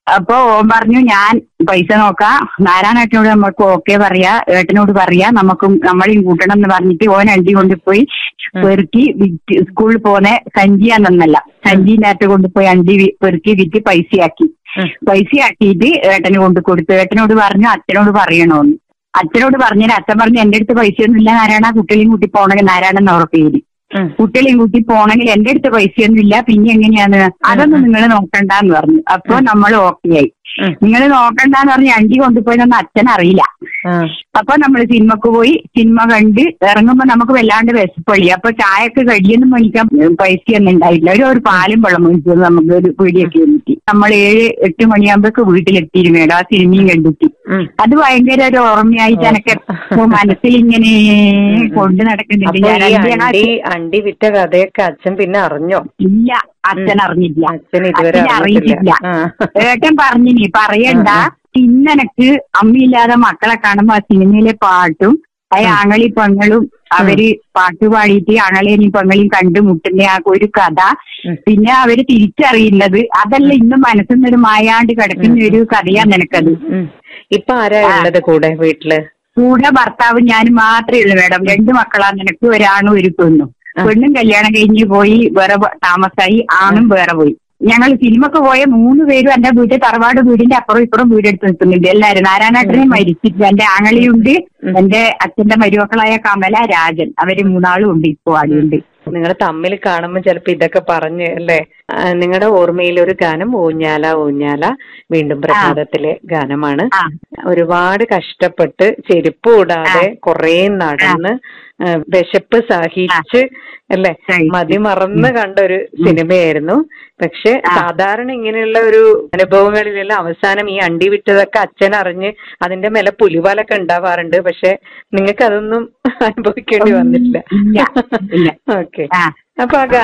അപ്പൊ ഓൻ പറഞ്ഞു ഞാൻ പൈസ നോക്കാം നാരായണേട്ടനോട് നമുക്ക് ഓക്കെ പറയാ ഏട്ടനോട് പറയാ നമുക്കും നമ്മളെയും കൂട്ടണം എന്ന് പറഞ്ഞിട്ട് ഓൻ അണ്ടി കൊണ്ടുപോയി പെറുക്കി വിറ്റ് സ്കൂളിൽ പോന്നെ സഞ്ചിയാന്നല്ല സഞ്ചിന്റെ അകത്ത് കൊണ്ടുപോയി അണ്ടി വി- പെറുക്കി വിറ്റ് പൈസയാക്കി ഉം. പൈസയാക്കിയിട്ട് ഏട്ടന് കൊണ്ട് കൊടുത്തു ഏട്ടനോട് പറഞ്ഞു അച്ഛനോട് പറയണോന്ന് അച്ഛനോട് പറഞ്ഞാൽ അച്ഛൻ പറഞ്ഞു എന്റെ അടുത്ത് പൈസയൊന്നും ഇല്ല നാരായണ കുട്ടികളെയും കൂട്ടി പോണെങ്കിൽ നാരായണൻ എന്ന് അവരുടെ പേര് ഉം. കുട്ടികളെയും കൂട്ടി പോണെങ്കിൽ എന്റെ അടുത്ത് പൈസയൊന്നും ഇല്ല പിന്നെ എങ്ങനെയാന്ന് അതൊന്നും നിങ്ങൾ നോക്കണ്ടെന്ന് പറഞ്ഞു അപ്പൊ നമ്മൾ ഓക്കെ ആയി ഉം. നിങ്ങൾ നോക്കണ്ടെന്ന് പറഞ്ഞ് അണ്ടി കൊണ്ടുപോയതൊന്നും അച്ഛൻ അറിയില്ല ആ. അപ്പൊ നമ്മൾ സിനിമക്ക് പോയി സിനിമ കണ്ട് ഇറങ്ങുമ്പോ നമുക്ക് വല്ലാണ്ട് വിശപ്പള്ളി അപ്പൊ ചായക്ക് കടിയൊന്നും മേടിക്കാൻ പൈസയൊന്നും ഉണ്ടായില്ല ഒരു ഒരു പാലും വെള്ളം മേടിച്ചത് നമുക്ക് ഒരു പീടിയൊക്കെ കിട്ടി നമ്മൾ ഏഴ് എട്ട് മണിയാകുമ്പോഴേക്ക് വീട്ടിലെത്തിയിരുന്നു മേഡം ആ സിനിമയും കണ്ടിട്ട് ഉം. അത് ഭയങ്കര ഒരു ഓർമ്മയായിട്ട് എനിക്ക് എപ്പോ മനസ്സിൽ ഇങ്ങനെ കൊണ്ട് നടക്കുന്നുണ്ട് അപ്പൊ ഞാൻ ഈ അണ്ടി ആ- അണ്ടി അണ്ടി വിറ്റ കഥയൊക്കെ അച്ഛൻ പിന്നെ അറിഞ്ഞോ ഇല്ല അച്ഛൻ അറിഞ്ഞില്ല അച്ഛൻ ഇതുവരെ അച്ഛനെ അറിഞ്ഞിട്ടില്ല അറിയിച്ചില്ല ആ. ഏട്ടൻ പറഞ്ഞിനി പറയണ്ട ഇന്നെനക്ക് അമ്മയില്ലാതെ മക്കളെ കാണുമ്പോ ആ സിനിമയിലെ പാട്ടും ആ ആങ്ങളി പെങ്ങളും അവര് പാട്ട് പാടിയിട്ട് ആങ്ങളെയും പെങ്ങളെയും കണ്ടുമുട്ടുന്ന ആ ഒരു കഥ ഉം. പിന്നെ അവര് തിരിച്ചറിയുന്നത് അതല്ല ഇന്നും മനസ്സിൽ നിന്നൊരു മായാണ്ട് കിടക്കുന്ന ഒരു കഥയാ നിനക്കത് ഉം. ഇപ്പൊ ആരാ ഉള്ളത് കൂടെ വീട്ടില് കൂടെ ഭർത്താവ് ഞാൻ മാത്രമേ ഉള്ളൂ മേഡം രണ്ട് മക്കളാ നിനക്ക് ഒരാണും ഒരു പെണ്ണും പെണ്ണും കല്യാണം കഴിഞ്ഞ് പോയി വേറെ പോ- താമസായി ആണും വേറെ പോയി ഞങ്ങൾ സിനിമക്ക് പോയ മൂന്ന് പേരും എന്റെ വീട്ടിൽ തറവാട് വീടിന്റെ അപ്പുറം ഇപ്പുറം വീടെടുത്ത് നിൽക്കുന്നുണ്ട് എല്ലാരും നാരായണേട്ടനെ മരിച്ചിട്ട് എന്റെ ആങ്ങളിയുണ്ട് എന്റെ അച്ഛന്റെ മരുമക്കളായ കമല രാജൻ അവര് മൂന്നാളും ഉണ്ട് ഇപ്പോ ആടുണ്ട് നിങ്ങൾ തമ്മിൽ കാണുമ്പോൾ ചിലപ്പോ ഇതൊക്കെ പറഞ്ഞ് അല്ലേ നിങ്ങളുടെ ഓർമ്മയിൽ ഒരു ഗാനം ഊഞ്ഞാല ഊഞ്ഞാല വീണ്ടും പ്രഭാതത്തിലെ ഗാനമാണ് ആ ഒരുപാട് കഷ്ടപ്പെട്ട് ചെരുപ്പ് കൂടാതെ കുറേ നടന്ന് ആ, വിശപ്പ് സഹിച്ച് അല്ലേ സഹിച്ച്. മതിമറന്ന് കണ്ട ഒരു സിനിമയായിരുന്നു പക്ഷെ സാധാരണ ഇങ്ങനെയുള്ള ഒരു അനുഭവങ്ങളിലെല്ലാം അവസാനം ഈ അണ്ടി വിറ്റതൊക്കെ അച്ഛൻ അറിഞ്ഞ് അതിന്റെ മേലെ പുലിവാലൊക്കെ ഉണ്ടാവാറുണ്ട് പക്ഷെ നിങ്ങൾക്ക് അതൊന്നും അനുഭവിക്കേണ്ടി വന്നിട്ടില്ല ഇല്ല ഇല്ല ഓക്കെ ആ അപ്പൊ ആ